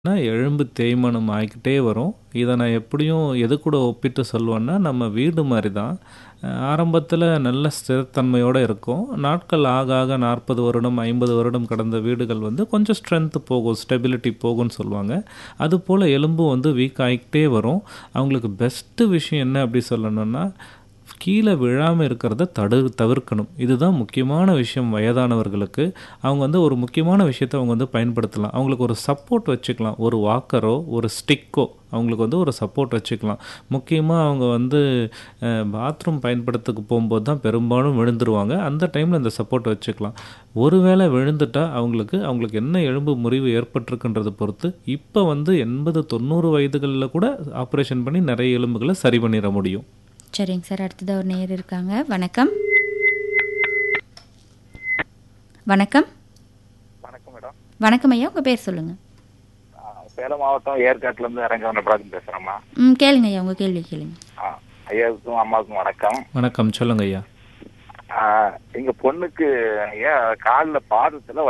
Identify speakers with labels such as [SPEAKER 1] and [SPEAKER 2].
[SPEAKER 1] னா எலும்பு தேய்மானம் ஆகிக்கிட்டே வரும். இத நான் எப்படியும் எதுக்கூட ஒப்பிட்டு சொல்லுவேன்னா, நம்ம வீடு மாரி தான். அ ஆரம்பத்தில நல்ல ஸ்திரத்தன்மையோட இருக்கும். நாட்கள் ஆக ஆக 40 வருடம், 50 வருடம் கடந்த வீடுகள் வந்து கொஞ்சம் ஸ்ட்ரென்த் போகும், ஸ்டெபிலிட்டி போகும்ன்னு சொல்லுவாங்க. அதுபோல எலும்பும் வந்து வீக் ஆகிக்கிட்டே வரும். அவங்களுக்கு பெஸ்ட்டு விஷயம் என்ன அப்படி சொல்லணும்னா, கீழ விழாம இருக்கிறத தடு தவிர்க்கணும். இதுதான் முக்கியமான விஷயம் வயதானவர்களுக்கு. அவங்க வந்து ஒரு முக்கியமான விஷயத்த அவங்க வந்து பயன்படுத்தலாம். அவங்களுக்கு ஒரு சப்போர்ட் வச்சுக்கலாம். ஒரு வாக்கரோ, ஒரு ஸ்டிக்கோ அவங்களுக்கு வந்து ஒரு சப்போர்ட் வச்சுக்கலாம். முக்கியமா அவங்க வந்து அ பாத்ரூம் பயன்படுத்தக்கு போம்போது தான் பெரும்பாலும் விழுந்துருவாங்க. அந்த டைம்ல இந்த சப்போர்ட் வச்சுக்கலாம். ஒரு வேள விழுந்துட்டா அவங்களுக்கு அவங்களுக்கு என்ன எலும்பு முறிவு ஏற்பட்டிருக்குன்றத பொறுத்து, இப்ப வந்து 80, 90 வயதுகள்ல கூட ஆப்ரேஷன் பண்ணி நெறைய எலும்புகள சரி பண்ணிற முடியும்.
[SPEAKER 2] சரிங்க சார். அடுத்ததா ஒரு நேயர் இருக்காங்க. வணக்கம். வணக்கம்.
[SPEAKER 3] வணக்கம் மேடம்.
[SPEAKER 2] வணக்கம் ஐயா. உங்க பேர் சொல்லுங்க.
[SPEAKER 3] ஆ, சேலம் மாவட்டம் ஏற்காட்டுலேருந்து அரங்கவன் நடராஜன் பேசுகிறேம்மா
[SPEAKER 2] ம் கேளுங்க ஐயா. உங்க கேள்வி கேளுங்க.
[SPEAKER 3] ஆ, ஐயாவுக்கும் அம்மாவுக்கும் வணக்கம்
[SPEAKER 1] வணக்கம். சொல்லுங்க ஐயா.
[SPEAKER 3] ஆ, எங்க பொண்ணுக்கு ஏன் காலில் பாதத்தில்